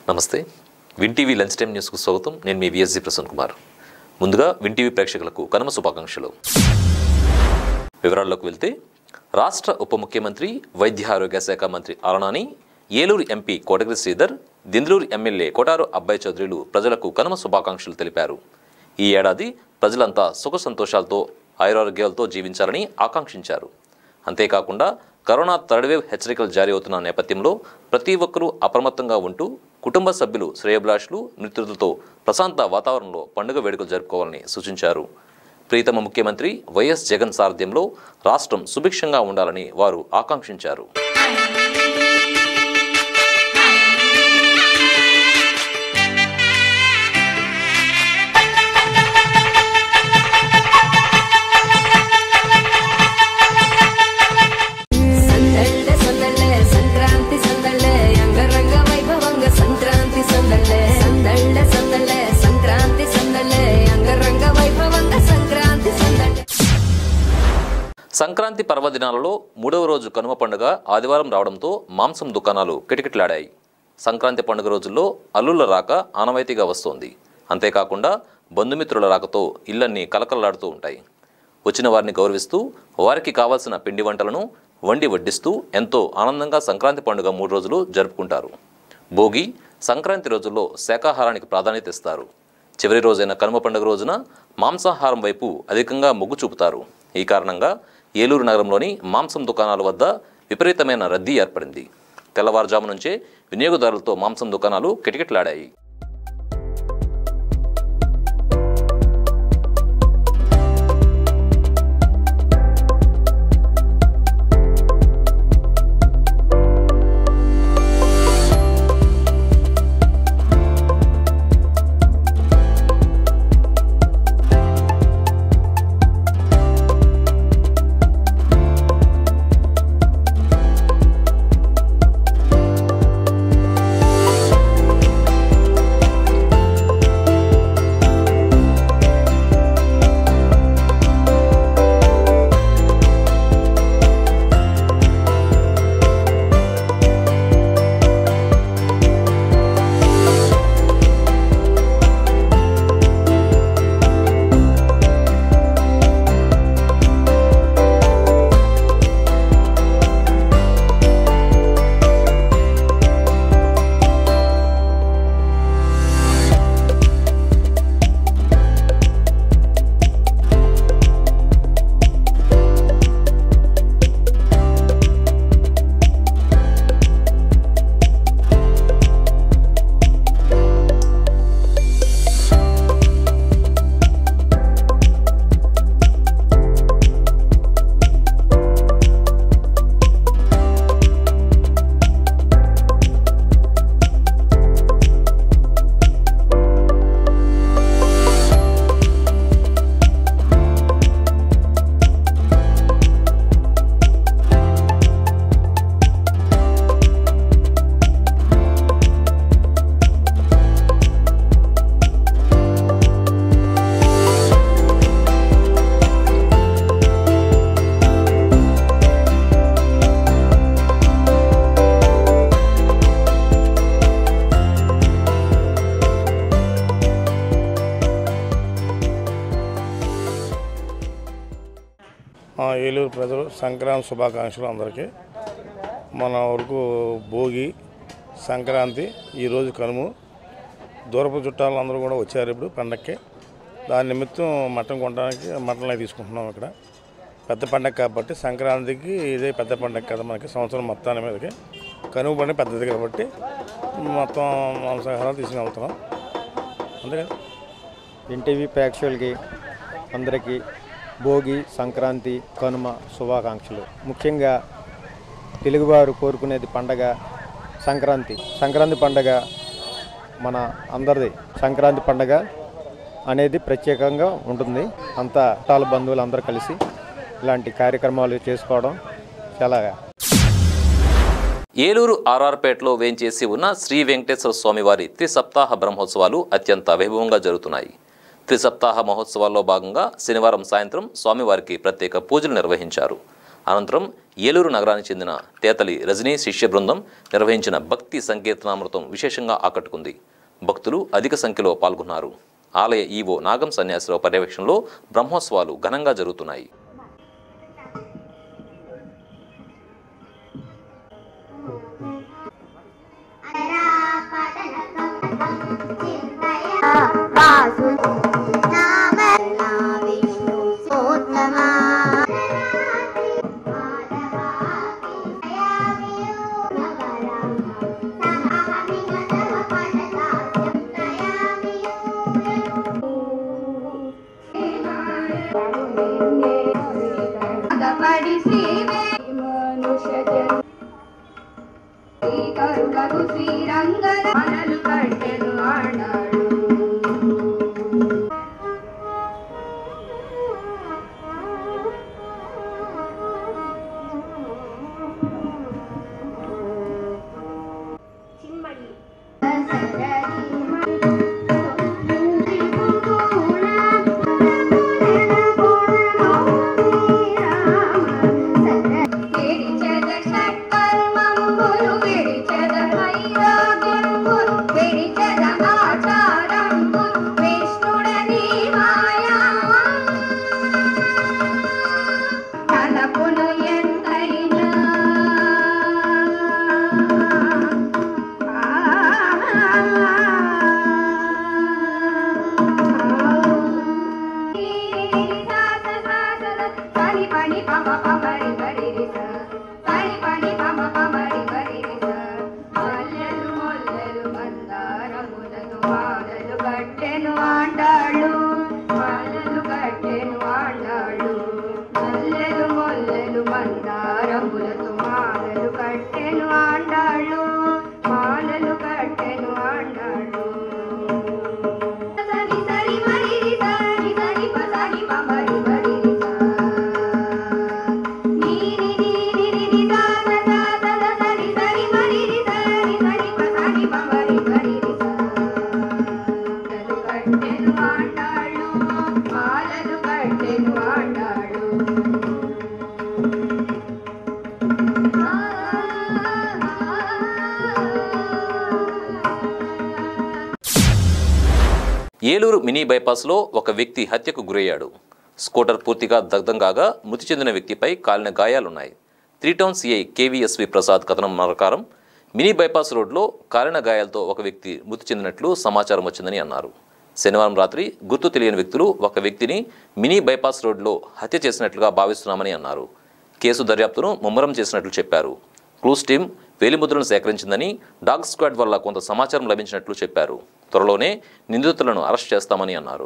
నమస్తే win TV lunch time న్యూస్కు స్వాగతం నేను మీ విఎస్జి ప్రసన్న కుమార్ ముందుగా విన్ టీవీ ప్రేక్షకులకు కనుమ శుభాకాంక్షలు వివరాల్లోకి వెళ్తే రాష్ట్ర ఉప ముఖ్యమంత్రి వైద్య ఆరోగ్య శాఖ మంత్రి అరుణాని ఏలూరు ఎంపీ కోటగిరి శ్రీధర్ దింద్రూరు ఎమ్మెల్యే కోటారు అబ్బాయి చౌదరిలు ప్రజలకు కనుమ శుభాకాంక్షలు తెలిపారు ఈ ఏడాది ప్రజలంతా సుఖ సంతోషాలతో ఆయురారోగ్యాలతో జీవించాలని ఆకాంక్షించారు అంతేకాకుండా కరోనా థర్డ్ వేవ్ హెచ్చరికలు జారీ అవుతున్న నేపథ్యంలో ప్రతి ఒక్కరూ అప్రమత్తంగా ఉంటూ కుటుంబ సభ్యులు శ్రేయభిలాషులు మిత్రులతో ప్రశాంత వాతావరణంలో పండుగ వేడుకలు జరుపుకోవాలని సూచించారు ప్రీతమ ముఖ్యమంత్రి వైఎస్ జగన్ సారథ్యంలో రాష్ట్రం సుభిక్షంగా ఉండాలని వారు ఆకాంక్షించారు సందళ్ళే సందళ్ళే సంక్రాంతి సందళ్ళే అంగరంగ వైభవంగ సంక్రాంతి సందళ్ళే సందళ్ళే సందళ్ళే సంక్రాంతి సందళ్ళే అంగరంగ వైభవంగ సంక్రాంతి సందళ్ళే సంక్రాంతి పర్వదినాలలో మూడవ రోజు కనుమ పండుగ ఆదివారం రావడంతో మాంసం దుకాణాలు కిటకిటలాడాయి సంక్రాంతి పండుగ రోజుల్లో అల్లుళ్ళ రాక ఆనవాయితీగా వస్తోంది అంతేకాకుండా బంధుమిత్రుల రాకతో ఇళ్లన్నీ కలకలలాడుతూ ఉంటాయి వచ్చిన వారిని గౌరవిస్తూ వారికి కావాల్సిన పిండి వంటలను వండి వడ్డిస్తూ ఎంతో ఆనందంగా సంక్రాంతి పండుగ మూడు రోజులు జరుపుకుంటారు భోగి సంక్రాంతి రోజుల్లో శాకాహారానికి ప్రాధాన్యత ఇస్తారు చివరి రోజైన కనుమ పండుగ రోజున మాంసాహారం వైపు అధికంగా మొగ్గు చూపుతారు ఈ కారణంగా ఏలూరు నగరంలోని మాంసం దుకాణాల వద్ద విపరీతమైన రద్దీ ఏర్పడింది తెల్లవారుజాము నుంచే వినియోగదారులతో మాంసం దుకాణాలు కిటకిటలాడాయి ఆ ఏలూరు ప్రజలు సంక్రాంతి శుభాకాంక్షలు అందరికీ మన వరకు భోగి సంక్రాంతి ఈరోజు కనుము దూరపు చుట్టాలు అందరూ కూడా వచ్చారు ఇప్పుడు పండక్కి దాని నిమిత్తం మటన్ కొనడానికి మటన్ అవి తీసుకుంటున్నాం ఇక్కడ పెద్ద పండగ కాబట్టి సంక్రాంతికి ఇదే పెద్ద పండగ కదా మనకి సంవత్సరం మొత్తాన్ని మీదకి కనుమ పండుగ పెద్దది కాబట్టి మొత్తం మాంసాహారం తీసుకుని వెళ్తున్నాం అంతే కదా ఎన్టీవీ ప్రేక్షకులకి అందరికీ భోగి సంక్రాంతి కనుమ శుభాకాంక్షలు ముఖ్యంగా తెలుగువారు కోరుకునేది పండగ సంక్రాంతి సంక్రాంతి పండగ మన అందరిది సంక్రాంతి పండగ అనేది ప్రత్యేకంగా ఉంటుంది అంతా చుట్టాల బంధువులు అందరూ కలిసి ఇలాంటి కార్యక్రమాలు చేసుకోవడం చాలా ఏలూరు ఆర్ఆర్పేటలో వేంచేసి ఉన్న శ్రీ వెంకటేశ్వర స్వామివారి త్రిసప్తాహ బ్రహ్మోత్సవాలు అత్యంత వైభవంగా జరుగుతున్నాయి త్రిసప్తాహ మహోత్సవాల్లో భాగంగా శనివారం సాయంత్రం స్వామివారికి ప్రత్యేక పూజలు నిర్వహించారు అనంతరం ఏలూరు నగరానికి చెందిన తేతలి రజనీ శిష్య బృందం నిర్వహించిన భక్తి సంకీర్తనామృతం విశేషంగా ఆకట్టుకుంది భక్తులు అధిక సంఖ్యలో పాల్గొన్నారు ఆలయ ఈవో నాగం సన్యాసరావు పర్యవేక్షణలో బ్రహ్మోత్సవాలు ఘనంగా జరుగుతున్నాయి వాసు నామ విష్ణు సోత్తమా పడి శ్రీ మనుష్య కరుగకు శ్రీరంగన మనలు కట్టెను ఆడాడు విడిచెద షట్కర్మంబులు విడిచెద వైరాగ్యంబులు విడిచెద ఆచారంబులు విష్ణుడని మాయా తలపును ఎంతైనా పని పని పమ పమరి బరి రిస పని పని పమ పమరి బరి రిస మల్లెలు మొల్లెలు మందారములను వాడలు కట్టెను ఆండాళ్ళు మాలలు కట్టెను ఆండాళ్ళు మల్లెలు మొల్లెలు మందారములతో మాలలు కట్టెను ఆండాళ్ళు మాలలు కట్టెను ఆండాళ్ళు సరి సరి మరి రి సరి సరి ప సరి ప మరి మరి రి స నీ ని ని ని ని ని సా స సా స స సరి సరి మరి రి సరి సరి ప సరి ప మరి మరి రి స మాలలు కట్టెను ఆండాళ్ళు మాలలు కట్టెను ఆండాళ్ళు ఏలూరు మినీ బైపాస్లో ఒక వ్యక్తి హత్యకు గురయ్యాడు స్కూటర్ పూర్తిగా దగ్ధం కాగా మృతి చెందిన వ్యక్తిపై కాలిన గాయాలున్నాయి three town CI KVSV Prasad కథనం ప్రకారం మినీ బైపాస్ రోడ్లో కాలిన గాయాలతో ఒక వ్యక్తి మృతి చెందినట్లు సమాచారం వచ్చిందని అన్నారు శనివారం రాత్రి గుర్తు తెలియని వ్యక్తులు ఒక వ్యక్తిని మినీ బైపాస్ రోడ్లో హత్య చేసినట్లుగా భావిస్తున్నామని అన్నారు కేసు దర్యాప్తును ముమ్మరం చేసినట్లు చెప్పారు క్లూస్ టీం వేలిముద్రలను సేకరించిందని డాగ్ స్క్వాడ్ వల్ల కొంత సమాచారం లభించినట్లు చెప్పారు త్వరలోనే నిందితులను అరెస్ట్ చేస్తామని అన్నారు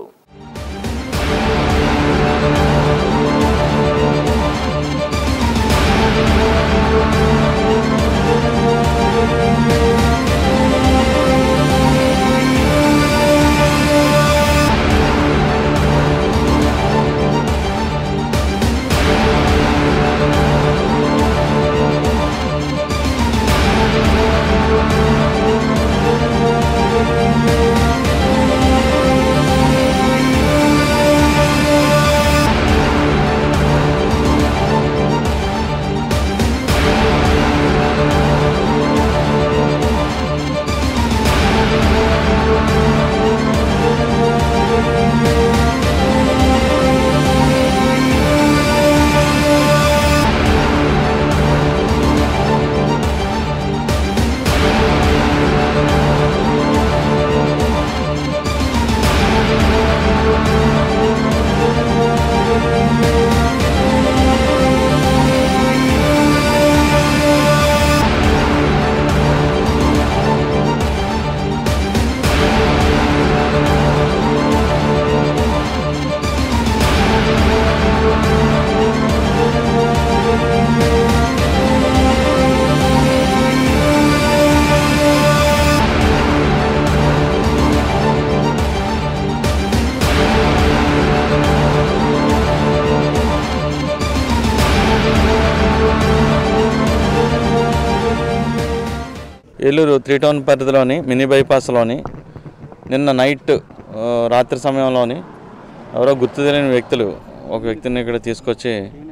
ఏలూరు త్రీ టౌన్ పరిధిలోని మినీ బైపాస్లోని నిన్న నైట్ ఆ, రాత్రి సమయంలోని ఎవరో గుర్తు తెలియని వ్యక్తులు ఒక వ్యక్తిని ఇక్కడ తీసుకొచ్చి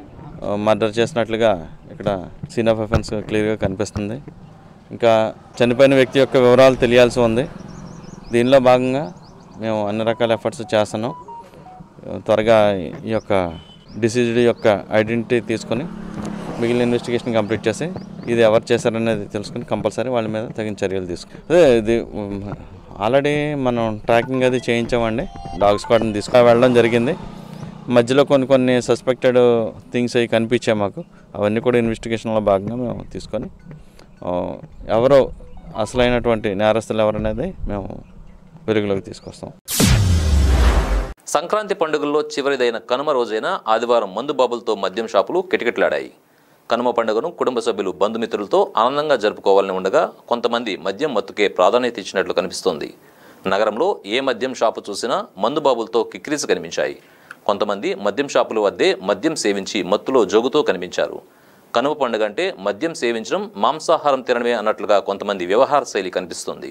మర్డర్ చేసినట్లుగా ఇక్కడ సీన్ ఆఫ్ అఫెన్స్ క్లియర్గా కనిపిస్తుంది ఇంకా చనిపోయిన వ్యక్తి యొక్క వివరాలు తెలియాల్సి ఉంది దీనిలో భాగంగా మేము అన్ని రకాల ఎఫర్ట్స్ చేస్తున్నాం త్వరగా ఈ యొక్క డిసీజ్డ్ యొక్క ఐడెంటిటీ తీసుకొని మిగిలిన ఇన్వెస్టిగేషన్ కంప్లీట్ చేసి ఇది ఎవరు చేశారనేది తెలుసుకుని కంపల్సరీ వాళ్ళ మీద తగిన చర్యలు తీసుకు అదే ఇది ఉమ్, ఆల్రెడీ మనం ట్రాకింగ్ అది చేయించామండి డాగ్ స్క్వాడ్ని తీసుకొని వెళ్ళడం జరిగింది మధ్యలో కొన్ని కొన్ని సస్పెక్టెడ్ థింగ్స్ అవి కనిపించాయి మాకు అవన్నీ కూడా ఇన్వెస్టిగేషన్లో భాగంగా మేము తీసుకొని ఆ, ఎవరో అసలైనటువంటి నేరస్తులు ఎవరనేది మేము వెలుగులోకి తీసుకొస్తాం సంక్రాంతి పండుగల్లో చివరిదైన కనుమ రోజైన ఆదివారం మందు బాబులతో మద్యం షాపులు కిటకిటలాడాయి కనుమ పండుగను కుటుంబ సభ్యులు బంధుమిత్రులతో ఆనందంగా జరుపుకోవాలని ఉండగా కొంతమంది మద్యం మత్తుకే ప్రాధాన్యత ఇచ్చినట్లు కనిపిస్తోంది నగరంలో ఏ మద్యం షాపు చూసినా మందు బాబులతో కిక్కిరిసి కనిపించాయి కొంతమంది మద్యం షాపుల వద్దే మద్యం సేవించి మత్తులో జోగుతూ కనిపించారు కనుమ పండుగ అంటే మద్యం సేవించడం మాంసాహారం తినడమే అన్నట్లుగా కొంతమంది వ్యవహార శైలి కనిపిస్తుంది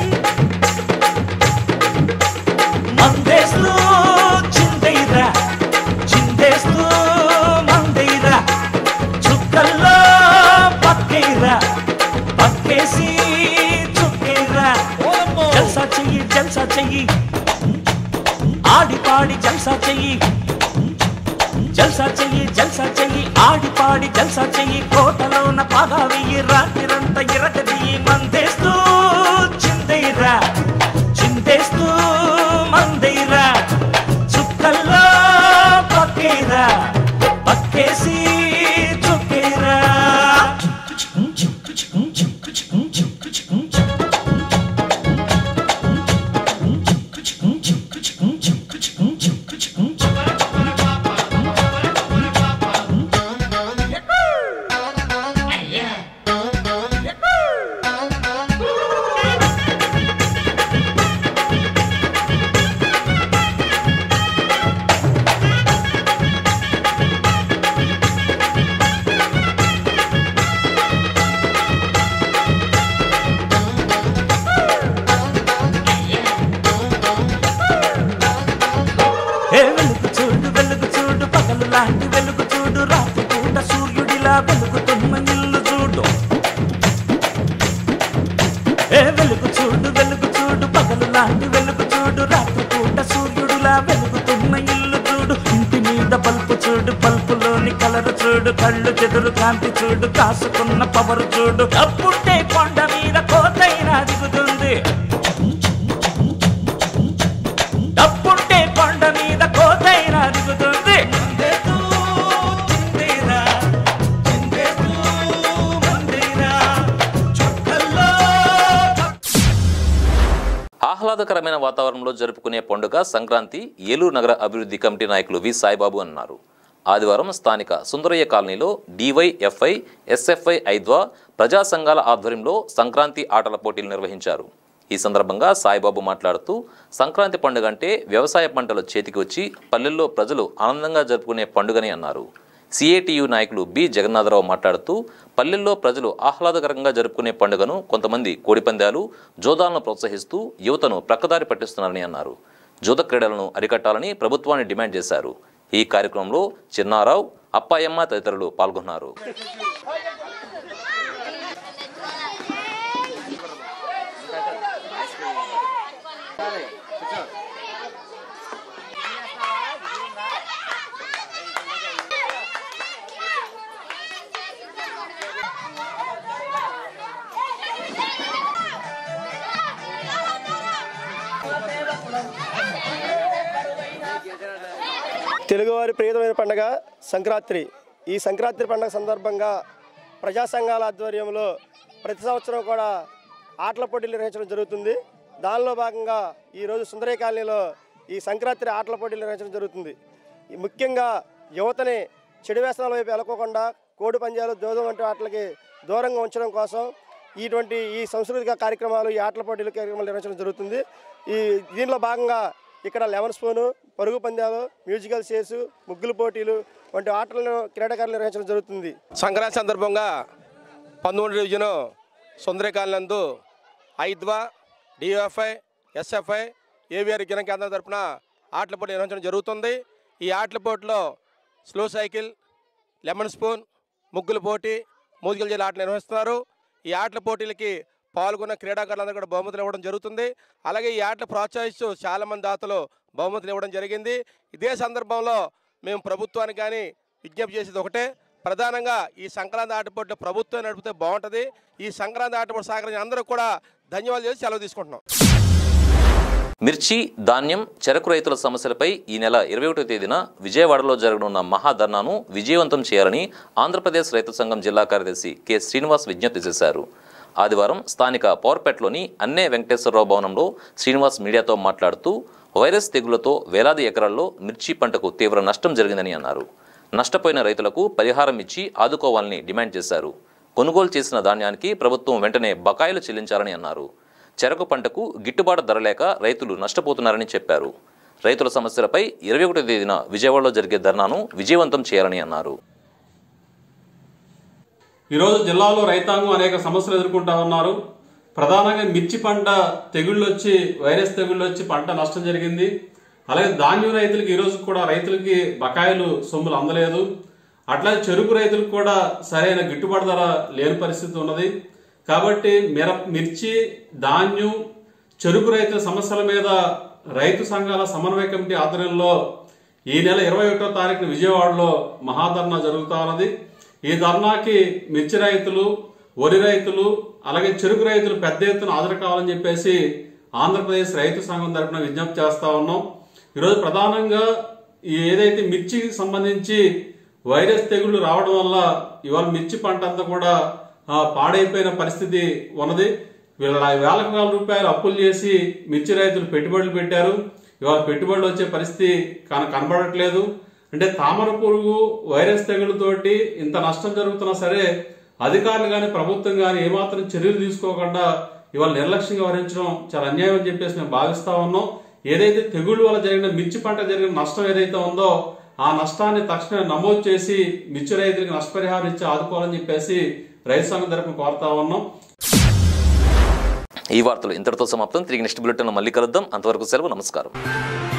మందేస్తూ చిందైరా చిందేస్తూ మందైరా చుక్కల్లో పక్కైరా పక్కేసి చుక్కైరా జల్సా చెయ్యి జల్సా చెయ్యి ఆడి పాడి జల్సా చెయ్యి జల్సా చెయ్యి జల్సా చెయ్యి ఆడి పాడి జల్సా చెయ్యి కోటలోన పాగా వెయ్యి రాత్రిరంతా ఇరగది మందేస్తూ చిందైరా చిందేస్తూ మందైరా చుక్కల్లో పక్కేరా పక్కేసి చుక్కేరా ఏ వెలుగు చూడు వెలుగు చూడు పగలు లాంటి వెలుగు చూడు రాత్రి పూట సూర్యుడిలా వెలుగుతున్న ఇల్లు చూడు ఏ వెలుగు చూడు వెలుగు చూడు పగలు లాంటి వెలుగు చూడు రాత్రి పూట సూర్యుడిలా వెలుగుతున్న ఇల్లు చూడు ఇంటి మీద పల్పు చూడు పల్పులోని కలరు చూడు కళ్ళు చెదురు కాంతి చూడు కాసుకున్న పవరు చూడు అప్పుంటే కొండ మీద కోతైనా దిగుతుంది డప్పుంటే కొండ మీద కోతైనా దిగుతుంది మందేస్తూ చిందేరా, చిందేస్తూ మందేరా, చుక్కల్లో ఆహ్లాదకరమైన వాతావరణంలో జరుపుకునే పండుగ సంక్రాంతి ఏలూరు నగర అభివృద్ధి కమిటీ నాయకులు వి సాయిబాబు అన్నారు ఆదివారం స్థానిక సుందరయ్య కాలనీలో డివైఎఫ్ఐ ఎస్ఎఫ్ఐ ఐద్వా ప్రజా సంఘాల ఆధ్వర్యంలో సంక్రాంతి ఆటల పోటీలు నిర్వహించారు ఈ సందర్భంగా సాయిబాబు మాట్లాడుతూ సంక్రాంతి పండుగ అంటే వ్యవసాయ పంటలు చేతికి వచ్చి పల్లెల్లో ప్రజలు ఆనందంగా జరుపుకునే పండుగని అన్నారు సిఏటియు నాయకులు బి జగన్నాథరావు మాట్లాడుతూ పల్లెల్లో ప్రజలు ఆహ్లాదకరంగా జరుపుకునే పండుగను కొంతమంది కోడిపందాలు జోదాలను ప్రోత్సహిస్తూ యువతను ప్రక్కదారి పట్టిస్తున్నారని అన్నారు జూద క్రీడలను అరికట్టాలని ప్రభుత్వాన్ని డిమాండ్ చేశారు ఈ కార్యక్రమంలో చిన్నారావు అప్పాయమ్మ తదితరులు పాల్గొన్నారు తెలుగువారి ప్రియతమైన పండుగ సంక్రాంతి ఈ సంక్రాంతి పండుగ సందర్భంగా ప్రజా సంఘాల ఆధ్వర్యంలో ప్రతి సంవత్సరం కూడా ఆటల పోటీలు నిర్వహించడం జరుగుతుంది దానిలో భాగంగా ఈరోజు సుందరయ్య కాలనీలో ఈ సంక్రాంతి ఆటల పోటీలు నిర్వహించడం జరుగుతుంది ఈ ముఖ్యంగా యువతని చెడు వ్యసనాల వైపు వెళ్ళకోకుండా కోడి పందాలు జోదం వంటి ఆటలకి దూరంగా ఉంచడం కోసం ఇటువంటి ఈ సాంస్కృతిక కార్యక్రమాలు ఈ ఆటల పోటీలు కార్యక్రమాలు నిర్వహించడం జరుగుతుంది ఈ దీనిలో భాగంగా ఇక్కడ లెమన్ స్పూను పరుగు పందాలు మ్యూజికల్ చైర్స్ ముగ్గులు పోటీలు వంటి ఆటలను క్రీడాకారులు నిర్వహించడం జరుగుతుంది సంక్రాంతి సందర్భంగా పంతొమ్మిది డివిజను సుందరకాలందు ఐద్వా డిఎఫ్ఐ ఎస్ఎఫ్ఐ ఏవిఆర్ గిరం కేంద్రం తరపున ఆటల పోటీ నిర్వహించడం జరుగుతుంది ఈ ఆటల పోటీలో స్లో సైకిల్ లెమన్ స్పూన్ ముగ్గుల పోటీ మూజికల జిల్లా ఆటలు నిర్వహిస్తున్నారు ఈ ఆటల పోటీలకి పాల్గొన్న క్రీడాకారులందరూ కూడా బహుమతులు ఇవ్వడం జరుగుతుంది అలాగే ఈ ఆటలు ప్రోత్సహిస్తూ చాలామంది దాతలు బహుమతులు ఇవ్వడం జరిగింది ఇదే సందర్భంలో మేము ప్రభుత్వానికి కానీ విజ్ఞప్తి చేసేది ఒకటే ప్రధానంగా ఈ సంక్రాంతి ఆటపోటీ ప్రభుత్వం నడిపితే బాగుంటుంది ఈ సంక్రాంతి ఆటపోటీ సహకరించిన అందరూ కూడా ధన్యవాదాలు చేసి సెలవు తీసుకుంటున్నాం మిర్చి ధాన్యం చెరకు రైతుల సమస్యలపై ఈ నెల ఇరవై ఒకటో తేదీన విజయవాడలో జరగనున్న మహాధర్నాను విజయవంతం చేయాలని ఆంధ్రప్రదేశ్ రైతు సంఘం జిల్లా కార్యదర్శి కె శ్రీనివాస్ విజ్ఞప్తి చేశారు ఆదివారం స్థానిక పవర్పేటలోని అన్నే వెంకటేశ్వరరావు భవనంలో శ్రీనివాస్ మీడియాతో మాట్లాడుతూ వైరస్ తెగులతో వేలాది ఎకరాల్లో మిర్చి పంటకు తీవ్ర నష్టం జరిగిందని అన్నారు నష్టపోయిన రైతులకు పరిహారం ఇచ్చి ఆదుకోవాలని డిమాండ్ చేశారు కొనుగోలు చేసిన ధాన్యానికి ప్రభుత్వం వెంటనే బకాయిలు చెల్లించాలని అన్నారు చెరకు పంటకు గిట్టుబాటు ధర లేక రైతులు నష్టపోతున్నారని చెప్పారు రైతుల సమస్యలపై ఇరవై ఒకటో తేదీన విజయవాడలో జరిగే ధర్నాను విజయవంతం చేయాలని అన్నారు ఈరోజు జిల్లాలో రైతాంగం అనేక సమస్యలు ఎదుర్కొంటా ఉన్నారు ప్రధానంగా మిర్చి పంట తెగుళ్ళు వచ్చి వైరస్ తెగుళ్ళు వచ్చి పంట నష్టం జరిగింది అలాగే ధాన్యం రైతులకి ఈరోజు కూడా రైతులకి బకాయిలు సొమ్ములు అందలేదు అట్లాగే చెరుకు రైతులకు కూడా సరైన గిట్టుబాటు ధర లేని పరిస్థితి ఉన్నది కాబట్టి మిర మిర్చి ధాన్యం చెరుకు రైతుల సమస్యల మీద రైతు సంఘాల సమన్వయ కమిటీ ఆధ్వర్యంలో ఈ నెల ఇరవై ఒకటో తారీఖున విజయవాడలో మహాధర్నా జరుగుతా ఉన్నది ఈ ధర్నాకి మిర్చి రైతులు వరి రైతులు అలాగే చెరుకు రైతులు పెద్ద ఎత్తున హాజరు కావాలని చెప్పేసి ఆంధ్రప్రదేశ్ రైతు సంఘం తరపున విజ్ఞప్తి చేస్తా ఉన్నాం ఈరోజు ప్రధానంగా ఈ ఏదైతే మిర్చికి సంబంధించి వైరస్ తెగుళ్లు రావడం వల్ల ఇవాళ మిర్చి పంట అంతా కూడా ఆ, పాడైపోయిన పరిస్థితి ఉన్నది వీళ్ళ వేలకు వేల రూపాయలు అప్పులు చేసి మిర్చి రైతులు పెట్టుబడులు పెట్టారు ఇవాళ పెట్టుబడులు వచ్చే పరిస్థితి కన కనబడట్లేదు అంటే తామర పురుగు వైరస్ తెగులుతోటి ఇంత నష్టం జరుగుతున్నా సరే అధికారులు కానీ ప్రభుత్వం కానీ ఏమాత్రం చర్యలు తీసుకోకుండా ఇవాళ నిర్లక్ష్యంగా వహించడం చాలా అన్యాయం అని చెప్పేసి మేము భావిస్తా ఉన్నాం ఏదైతే తెగుళ్ళ వల్ల జరిగిన మిర్చి పంట జరిగిన నష్టం ఏదైతే ఉందో ఆ నష్టాన్ని తక్షణమే నమోదు చేసి మిర్చి రైతులకు నష్టపరిహారం ఇచ్చి ఆదుకోవాలని చెప్పేసి రైతు సంఘం తరపున కోరుతా ఉన్నాం ఈ వార్తలు ఇంతటితో సమాప్తం తిరిగి నెక్స్ట్ బులెటిన్ మళ్ళీ కలుద్దాం అంతవరకు సెలవు నమస్కారం